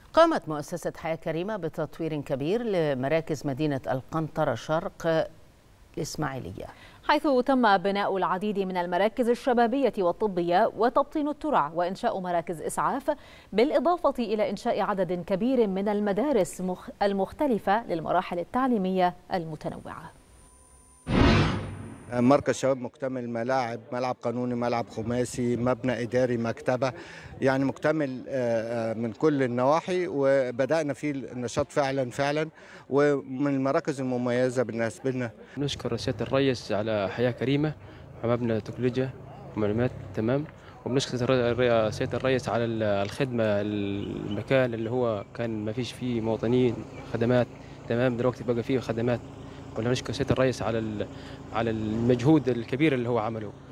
قامت مؤسسة حياة كريمة بتطوير كبير لمراكز مدينة القنطرة شرق الإسماعيلية حيث تم بناء العديد من المراكز الشبابية والطبية وتبطين الترع وإنشاء مراكز إسعاف بالإضافة إلى إنشاء عدد كبير من المدارس المختلفة للمراحل التعليمية المتنوعة مركز شباب مكتمل ملاعب ملعب قانوني ملعب خماسي مبنى إداري مكتبة يعني مكتمل من كل النواحي وبدأنا فيه النشاط فعلا فعلا ومن المراكز المميزة بالنسبة لنا نشكر سيادة الرئيس على حياة كريمة ومبنى تكنولوجيا ومعلومات تمام وبنشكر سيادة الرئيس على الخدمة المكان اللي هو كان ما فيش فيه مواطنين خدمات تمام دلوقتي بقى فيه خدمات ولا نشكر سيادة الرئيس على على المجهود الكبير اللي هو عمله